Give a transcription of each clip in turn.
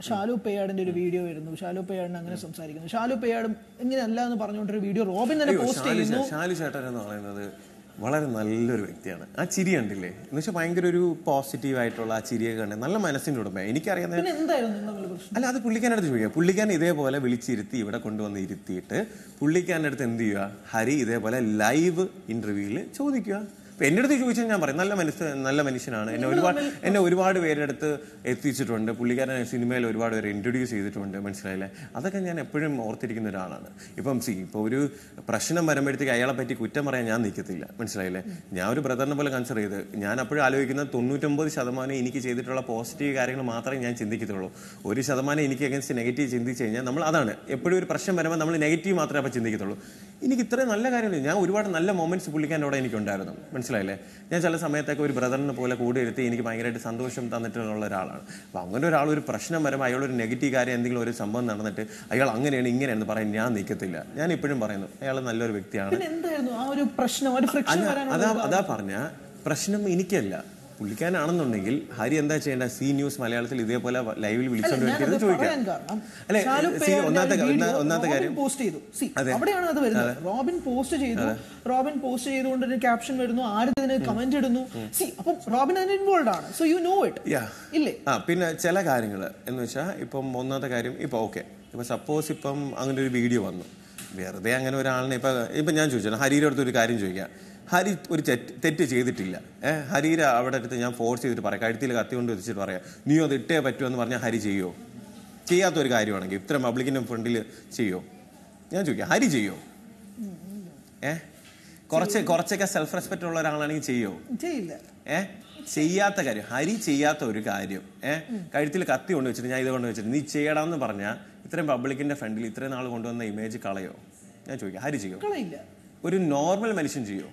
ഷാലു പേയാടിന്റെ ഒരു വീഡിയോ വരുന്നു ഷാലു പേയാടിന് അങ്ങനെ സംസാരിക്കുന്നു ഷാലു പേയാടും ഇങ്ങനെയല്ല എന്ന് പറഞ്ഞുകൊണ്ടൊരു വീഡിയോ റോബിൻ തന്നെ പോസ്റ്റ് ഷാലു ചെയ്യുന്നു ചേ- ഷാലു ചേട്ടൻ എന്ന് പറയുന്നത് വളരെ നല്ലൊരു വ്യക്തിയാണ് ആ ചിരി കണ്ടില്ലേ എന്ന് വെച്ചാൽ ഭയങ്കര ഒരു പോസിറ്റീവ് ആയിട്ടുള്ള ആ ചിരിയൊക്കെ കണ്ടേ നല്ല മനസ്സിന്റെ ഉടമ എനിക്കറിയാവുന്ന പിന്നെ എന്തായിരുന്നു നിങ്ങൾ തമ്മിൽ പ്രശ്നം അല്ല അത് പുള്ളിക്കാനടുത്ത് ചോദിക്കുക പുള്ളിക്കാൻ ഇതേപോലെ വിളിച്ചിരുത്തി ഇവിടെ കൊണ്ടുവന്ന് ഇരുത്തിയിട്ട് പുള്ളിക്കാൻ്റെ അടുത്ത് എന്ത് ചെയ്യുക ഹരി ഇതേപോലെ ലൈവ് ഇന്റർവ്യൂവിൽ ചോദിക്കുക ഇപ്പൊ എൻ്റെ അടുത്ത് ചോദിച്ചാൽ ഞാൻ പറയും നല്ല മനുഷ്യ നല്ല മനുഷ്യനാണ് എന്നെ ഒരുപാട് എന്നെ ഒരുപാട് പേരുടെ അടുത്ത് എത്തിച്ചിട്ടുണ്ട് പുള്ളിക്കാരനെ സിനിമയിൽ ഒരുപാട് പേര് ഇൻട്രൊഡ്യൂസ് ചെയ്തിട്ടുണ്ട് മനസ്സിലായില്ലേ അതൊക്കെ ഞാൻ എപ്പോഴും ഓർത്തിരിക്കുന്ന ഒരാളാണ് ഇപ്പം സി ഇപ്പോൾ ഒരു പ്രശ്നം വരുമ്പോഴത്തേക്ക് അയാളെ പറ്റി കുറ്റം പറയാൻ ഞാൻ നിൽക്കത്തില്ല മനസ്സിലായില്ലേ ഞാൻ ഒരു ബ്രദറിനെ പോലെ കൺസിഡർ ചെയ്ത് ഞാൻ അപ്പോഴും ആലോചിക്കുന്ന തൊണ്ണൂറ്റൊമ്പത് ശതമാനം എനിക്ക് ചെയ്തിട്ടുള്ള പോസിറ്റീവ് കാര്യങ്ങൾ മാത്രമേ ഞാൻ ചിന്തിക്കത്തുള്ളൂ ഒരു ശതമാനം എനിക്ക് അഗൻസ്റ്റ് നെഗറ്റീവ് ചിന്തിച്ച് കഴിഞ്ഞാൽ നമ്മൾ അതാണ് എപ്പോഴും ഒരു പ്രശ്നം വരുമ്പോൾ നമ്മൾ നെഗറ്റീവ് മാത്രമേ അപ്പോൾ ചിന്തിക്കത്തുള്ളൂ എനിക്ക് ഇത്രയും നല്ല കാര്യങ്ങൾ ഞാൻ ഒരുപാട് നല്ല മൊമെന്റ്സ് പുള്ളിക്കാൻ്റെ അവിടെ എനിക്കുണ്ടായിരുന്നു മനസ്സിലായില്ലേ ഞാൻ ചില സമയത്തൊക്കെ ഒരു ബ്രദറിനെ പോലെ കൂടെ ഇരുത്തി എനിക്ക് ഭയങ്കരമായിട്ട് സന്തോഷം തന്നിട്ടുള്ള ഒരാളാണ് അപ്പോൾ അങ്ങനെ ഒരാൾ ഒരു പ്രശ്നം വരുമ്പോൾ അയാൾ ഒരു നെഗറ്റീവ് കാര്യം എന്തെങ്കിലും ഒരു സംഭവം നടന്നിട്ട് അയാൾ അങ്ങനെയാണ് ഇങ്ങനെയാണെന്ന് പറയാൻ ഞാൻ നിൽക്കത്തില്ല ഞാൻ ഇപ്പോഴും പറയുന്നു അയാൾ നല്ലൊരു വ്യക്തിയാണ് പിന്നെ എന്തായിരുന്നു ആ ഒരു പ്രശ്നം ഒരു ഫ്രിക്ഷൻ അല്ല വരാനുള്ള അതാ അതാ പറഞ്ഞ പ്രശ്നം എനിക്കല്ല പുള്ളിക്കാനാണെന്നുണ്ടെങ്കിൽ ഹരി എന്താ ചെയ്യേണ്ട സി ന്യൂസ് മലയാളത്തിൽ ഇതേപോലെ ലൈവിൽ വിളിച്ചോണ്ട് ഞാനത് വരുന്നത് ചോദിക്കാം പറയാൻ കാരണം അല്ലെ ഷാലു സി പേയാടിന്റെ ഒന്നാമത്തെ ഒരു ഒന്നാ- വീഡിയോ ഒന്നാമത്തെ റോബിൻ കാര്യം പോസ്റ്റ് ചെയ്തു സി അതെ. അവിടെയാണ് അത് വരുന്നത് റോബിൻ പോസ്റ്റ് ചെയ്തു റോബിൻ പോസ്റ്റ് ചെയ്തുകൊണ്ട് ഒരു ക്യാപ്ഷൻ വരുന്നു ആരും ഇതിന് കമന്റ് ഇടുന്നു സി അപ്പം റോബിൻ അതിന് ഇൻവോൾവ് ആണ് so you know it Yeah. ഇല്ലേ ആ പിന്നെ ചില കാര്യങ്ങൾ എന്ന് വെച്ചാൽ ഇപ്പം ഒന്നാമത്തെ കാര്യം ഇപ്പം ഓക്കെ ഇപ്പം സപ്പോസ് ഇപ്പം അങ്ങനെ ഒരു വീഡിയോ വന്നു വെറുതെ അങ്ങനെ ഒരാളിനെ ഇപ്പം ഇപ്പം ഞാൻ ചോദിച്ചാൽ ഹരിയുടെ അടുത്ത് ഒരു കാര്യം ചോദിക്കാം ഹരി ഒരു തെറ്റ് തെറ്റ് ചെയ്തിട്ടില്ല ഏഹ് ഹരിയുടെ അവിടെ അടുത്ത് ഞാൻ ഫോഴ്സ് ചെയ്തിട്ട് പറയാം കഴുത്തിൽ കത്തി കൊണ്ട് വെച്ചിട്ട് പറയാം നീ അത് ഇട്ടേ പറ്റുമെന്ന് പറഞ്ഞാൽ ഹരി ചെയ്യോ ചെയ്യാത്ത ഒരു കാര്യമാണെങ്കിൽ ഇത്ര പബ്ലിക്കിന്റെ ഫ്രണ്ടിൽ ചെയ്യോ ഞാൻ ചോദിക്കാം ഹരി ചെയ്യോ ഏഹ് കുറച്ച് കുറച്ചൊക്കെ സെൽഫ് റെസ്പെക്റ്റ് ഉള്ള ഒരാളാണെങ്കിൽ ചെയ്യോ ചെയ്യില്ല ഏ ചെയ്യാത്ത കാര്യം ഹരി ചെയ്യാത്ത ഒരു കാര്യം ഏ കഴുത്തിൽ കത്തി കൊണ്ട് വെച്ചിട്ട് ഞാൻ ഇത് കൊണ്ട് വെച്ചിട്ട് നീ ചെയ്യണമെന്ന് പറഞ്ഞാൽ ഇത്രയും പബ്ലിക്കിന്റെ ഫ്രണ്ടിൽ ഇത്രയും നാൾ കൊണ്ടുവന്ന ഇമേജ് കളയോ ഞാൻ ചോദിക്കാം ഹരി ചെയ്യോ കളയില്ല ഒരു നോർമൽ മനുഷ്യൻ ചെയ്യോ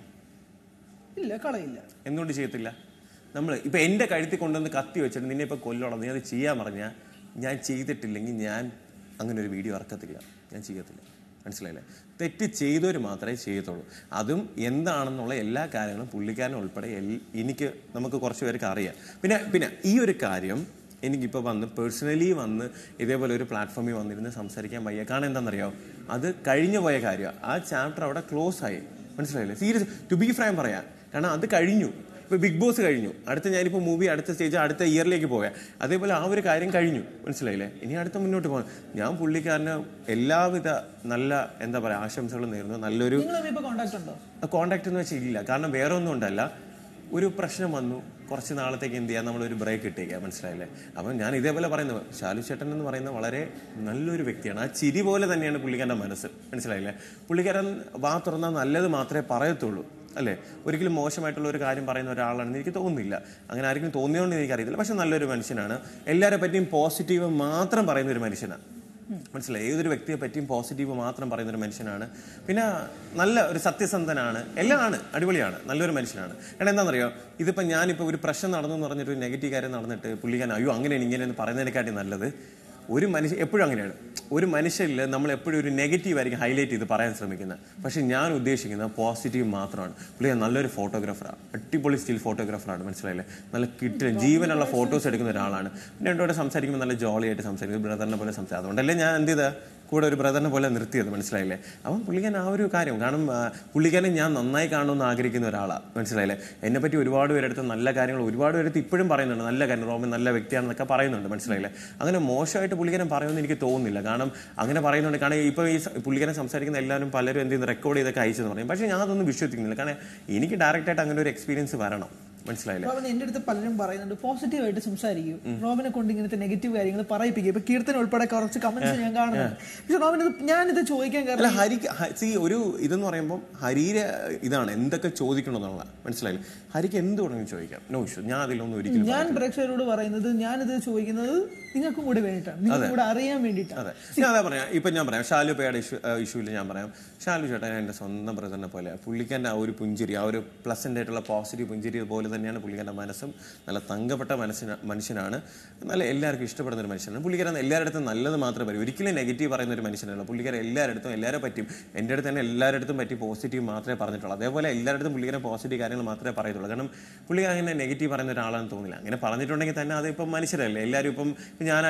ഇല്ല കളയില്ല എന്തുകൊണ്ട് ചെയ്യത്തില്ല നമ്മൾ ഇപ്പൊ എന്റെ കഴുത്തിൽ കൊണ്ടുവന്ന് കത്തി വെച്ചിട്ട് നിന്നെ ഇപ്പൊ കൊല്ലണം നീ അത് ചെയ്യാൻ പറഞ്ഞാൽ ഞാൻ ചെയ്തിട്ടില്ലെങ്കിൽ ഞാൻ അങ്ങനെ ഒരു വീഡിയോ ഇറക്കത്തില്ല ഞാൻ ചെയ്യത്തില്ല മനസ്സിലായില്ലേ തെറ്റ് ചെയ്തവർ മാത്രമേ ചെയ്യത്തുള്ളൂ അതും എന്താണെന്നുള്ള എല്ലാ കാര്യങ്ങളും പുള്ളിക്കാരൻ ഉൾപ്പെടെ എൽ- എനിക്ക് നമുക്ക് കുറച്ച് പേർക്ക് അറിയാം പിന്നെ പിന്നെ ഈ ഒരു കാര്യം എനിക്കിപ്പോൾ വന്ന് പേഴ്സണലി വന്ന് ഇതേപോലെ ഒരു പ്ലാറ്റ്ഫോമിൽ വന്നിരുന്ന് സംസാരിക്കാൻ വയ്യ കാരണം എന്താണെന്നറിയോ അത് കഴിഞ്ഞു പോയ കാര്യമാണ് ആ ചാപ്റ്റർ അവിടെ ക്ലോസ് ആയി മനസ്സിലായില്ലേ സീരിയസ് ടു ബി ഫ്രൈം പറയാം കാരണം അത് കഴിഞ്ഞു ഇപ്പൊ ബിഗ് ബോസ് കഴിഞ്ഞു അടുത്ത ഞാനിപ്പോൾ മൂവി അടുത്ത സ്റ്റേജ് അടുത്ത ഇയറിലേക്ക് പോയാൽ അതേപോലെ ആ ഒരു കാര്യം കഴിഞ്ഞു മനസ്സിലായില്ലേ ഇനി അടുത്ത മുന്നോട്ട് പോകാൻ ഞാൻ പുള്ളിക്കാരന് എല്ലാവിധ നല്ല എന്താ പറയുക ആശംസകളും നേരുന്നു നല്ലൊരു നിങ്ങൾ ഇപ്പൊ കോണ്ടാക്ട് ഉണ്ടോ കോണ്ടാക്ട് എന്ന് വെച്ചാൽ ഇല്ല കാരണം വേറെ ഒന്നും ഉണ്ടല്ല ഒരു പ്രശ്നം വന്നു കുറച്ച് നാളത്തേക്ക് എന്ത് ചെയ്യാൻ നമ്മളൊരു ബ്രേക്ക് ഇട്ടേക്കുക മനസ്സിലായില്ലേ അപ്പം ഞാൻ ഇതേപോലെ പറയുന്നത് ശാലു ചേട്ടൻ എന്ന് പറയുന്ന വളരെ നല്ലൊരു വ്യക്തിയാണ് ആ ചിരി പോലെ തന്നെയാണ് പുള്ളിക്കാരൻ്റെ മനസ്സ് മനസ്സിലായില്ലേ പുള്ളിക്കാരൻ വാ തുറന്നാൽ നല്ലത് മാത്രമേ പറയത്തുള്ളൂ അല്ലേ ഒരിക്കലും മോശമായിട്ടുള്ള ഒരു കാര്യം പറയുന്ന ഒരാളാണെന്ന് എനിക്ക് തോന്നുന്നില്ല അങ്ങനെ ആർക്കും തോന്നിയോണ്ട് എനിക്കറിയത്തില്ല പക്ഷെ നല്ലൊരു മനുഷ്യനാണ് എല്ലാവരെ പറ്റിയും പോസിറ്റീവ് മാത്രം പറയുന്ന ഒരു മനുഷ്യനാണ് മനസ്സിലായി ഏതൊരു വ്യക്തിയെ പറ്റിയും പോസിറ്റീവ് മാത്രം പറയുന്ന ഒരു മനുഷ്യനാണ് പിന്നെ നല്ല ഒരു സത്യസന്ധനാണ് എല്ലാം ആണ് അടിപൊളിയാണ് നല്ലൊരു മനുഷ്യനാണ് കാരണം എന്താണെന്നറിയോ ഇതിപ്പോൾ ഞാനിപ്പോൾ ഒരു പ്രശ്നം നടന്നു എന്ന് പറഞ്ഞിട്ട് ഒരു നെഗറ്റീവ് കാര്യം നടന്നിട്ട് പുള്ളിക്കാൻ അയ്യോ അങ്ങനെയാണ് ഇങ്ങനെയെന്ന് പറയുന്നതിനെക്കാട്ടി നല്ലത് ഒരു മനുഷ്യ എപ്പോഴും അങ്ങനെയാണ് ഒരു മനുഷ്യരിൽ നമ്മൾ എപ്പോഴും ഒരു നെഗറ്റീവ് ആയിരിക്കും ഹൈലൈറ്റ് ചെയ്ത് പറയാൻ ശ്രമിക്കുന്നത് പക്ഷെ ഞാൻ ഉദ്ദേശിക്കുന്നത് പോസിറ്റീവ് മാത്രമാണ് പുള്ളി നല്ലൊരു ഫോട്ടോഗ്രാഫറാണ് അടിപൊളി സ്റ്റിൽ ഫോട്ടോഗ്രാഫറാണ് മനസ്സിലായില്ലേ നല്ല കിട്ടില്ല ജീവനുള്ള ഫോട്ടോസ് എടുക്കുന്ന ഒരാളാണ് പിന്നെ രണ്ടോടെ സംസാരിക്കുമ്പോൾ നല്ല ജോളിയായിട്ട് സംസാരിക്കും ബ്രദറിനെ പോലെ സംസാരിക്കും അതുകൊണ്ടല്ലേ ഞാൻ എന്ത് ചെയ്താ കൂടെ ഒരു ബ്രദറിനെ പോലെ നിർത്തിയത് മനസ്സിലായില്ലേ അപ്പം പുള്ളിക്കാൻ ആ ഒരു കാര്യം കാരണം ആ, പുള്ളിക്കാരനെ ഞാൻ നന്നായി കാണണമെന്ന് ആഗ്രഹിക്കുന്ന ഒരാളാണ് മനസ്സിലായില്ലേ എന്നെ പറ്റി ഒരുപാട് പേരെടുത്ത് നല്ല കാര്യങ്ങൾ ഒരുപാട് പേരെടുത്ത് ഇപ്പോഴും പറയുന്നുണ്ട് നല്ല കാര്യം റോമൻ നല്ല വ്യക്തിയാണെന്നൊക്കെ പറയുന്നുണ്ട് മനസ്സിലായില്ലേ അങ്ങനെ മോശമായിട്ട് പുള്ളിക്കാരൻ പറയുമെന്ന് എനിക്ക് തോന്നുന്നില്ല കാരണം അങ്ങനെ പറയുന്നുണ്ട് കാരണം ഇപ്പോൾ ഈ സ- പുള്ളിക്കാരൻ സംസാരിക്കുന്ന എല്ലാവരും പലരും എന്ത് ചെയ്യുന്നു റെക്കോർഡ് ചെയ്തൊക്കെ അയച്ചെന്ന് പറയും പക്ഷേ ഞാൻ അതൊന്നും വിശ്വസിക്കുന്നില്ല കാരണം എനിക്ക് ഡയറക്റ്റായിട്ട് അങ്ങനെ ഒരു എക്സ്പീരിയൻസ് വരണം മനസ്സിലായില്ലേ റോബിൻ എന്റെ അടുത്ത് പലരും പറയുന്നുണ്ട് പോസിറ്റീവായിട്ട് സംസാരിക്കും റോബിനെ കൊണ്ട് ഇങ്ങനത്തെ നെഗറ്റീവ് കാര്യങ്ങൾ പറയിപ്പിക്കും ഇപ്പൊ കീർത്തന ഉൾപ്പെടെ കുറച്ച് കമന്റ്സ് ഞാൻ കാണുന്നുണ്ട് പക്ഷെ റോബിൻ ഇത് ഞാനിത് ചോദിക്കാൻ അല്ല കാരണം ഹരി സി ഒരു ഇതെന്ന് പറയുമ്പോൾ ഹരിയുടെ ഇതാണ് എന്തൊക്കെ ചോദിക്കണം എന്നുള്ള മനസ്സിലായില്ലേ ഹരിക്ക് എന്ത് വേണമെങ്കിലും ചോദിക്കാം നോ ഇഷ്യൂ ഞാൻ അതിലൊന്നും ഒരിക്കലും ഞാൻ പ്രേക്ഷകരോട് പറയുന്നത് ഞാനിത് ചോദിക്കുന്നത് നിങ്ങൾക്കും കൂടി വേണ്ടിയിട്ടാണ് നിങ്ങൾക്കും കൂടെ അറിയാൻ വേണ്ടിയിട്ടാണ് അതെ ഞാൻ അതാ പറയാം ഇപ്പൊ ഞാൻ പറയാം ഷാലു പേയുടെ ഇഷ്യൂ ഇഷ്യൂവിൽ ഞാൻ പറയാം ഷാലു ചേട്ടൻ എൻ്റെ സ്വന്തം ബ്രദറിനെ പോലെ പുള്ളിക്കാൻ്റെ ആ ഒരു പുഞ്ചിരി ആ ഒരു പ്ലസൻ്റ് ആയിട്ടുള്ള പോസിറ്റീവ് പുഞ്ചിരി പോലെ തന്നെയാണ് പുള്ളിക്കാൻ്റെ മനസ്സും നല്ല തങ്കപ്പെട്ട മനസ്സിന് മനുഷ്യനാണ് നല്ല എല്ലാവർക്കും ഇഷ്ടപ്പെടുന്ന ഒരു മനുഷ്യനാണ് പുള്ളിക്കാരൻ എല്ലാവരുടെ അടുത്തും നല്ലത് മാത്രമേ പറയൂ ഒരിക്കലും നെഗറ്റീവ് പറയുന്ന ഒരു മനുഷ്യനല്ല പുള്ളിക്കാരൻ എല്ലാവരുടെ അടുത്തും എല്ലാവരെ പറ്റിയും എൻ്റെ അടുത്ത് തന്നെ എല്ലാവരുടെ അടുത്തും പറ്റി പോസിറ്റീവ് മാത്രമേ പറഞ്ഞിട്ടുള്ളൂ അതേപോലെ എല്ലാവരുടെ അടുത്തും പുള്ളിക്കാരൻ പോസിറ്റീവ് കാര്യങ്ങൾ മാത്രമേ പറയത്തുള്ളൂ കാരണം പുള്ളി അങ്ങനെ നെഗറ്റീവ് പറയുന്ന ഒരാളാണെന്ന് തോന്നില്ല അങ്ങനെ പറഞ്ഞിട്ടുണ്ടെങ്കിൽ തന്നെ അത് ഇപ്പം മനുഷ്യരല്ലേ എല്ലാവരും ഇപ്പം ഇപ്പം ഞാനായാലും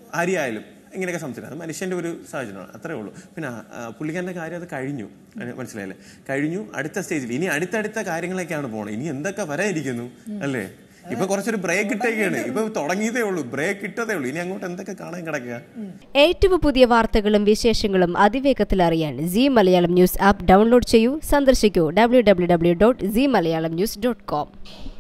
ആര്യായാലും ഇങ്ങനെയൊക്കെ സംസാരിക്കും അത് മനുഷ്യന്റെ ഒരു സാഹചര്യമാണ് അത്രേ ഉള്ളൂ പിന്നെ ആ, പുള്ളിക്കാരന്റെ കാര്യം അത് കഴിഞ്ഞു അത് മനസ്സിലായില്ലേ കഴിഞ്ഞു അടുത്ത സ്റ്റേജിൽ ഇനി അടുത്തടുത്ത കാര്യങ്ങളൊക്കെയാണ് പോണത് ഇനി എന്തൊക്കെ വരാനിരിക്കുന്നു അല്ലേ ഇപ്പൊ കുറച്ചൊരു ബ്രേക്ക് ഇട്ടേക്കാണ് ഇപ്പൊ തുടങ്ങിയതേ ഉള്ളൂ ബ്രേക്ക് ഇട്ടതേ ഉള്ളൂ ഇനി അങ്ങോട്ട് എന്തൊക്കെ കാണാൻ കിടക്കുക ഏറ്റവും പുതിയ വാർത്തകളും വിശേഷങ്ങളും അതിവേഗത്തിൽ അറിയാൻ C Malayalam news app download ചെയ്യൂ സന്ദർശിക്കൂ W W W dot C Malayalam news dot com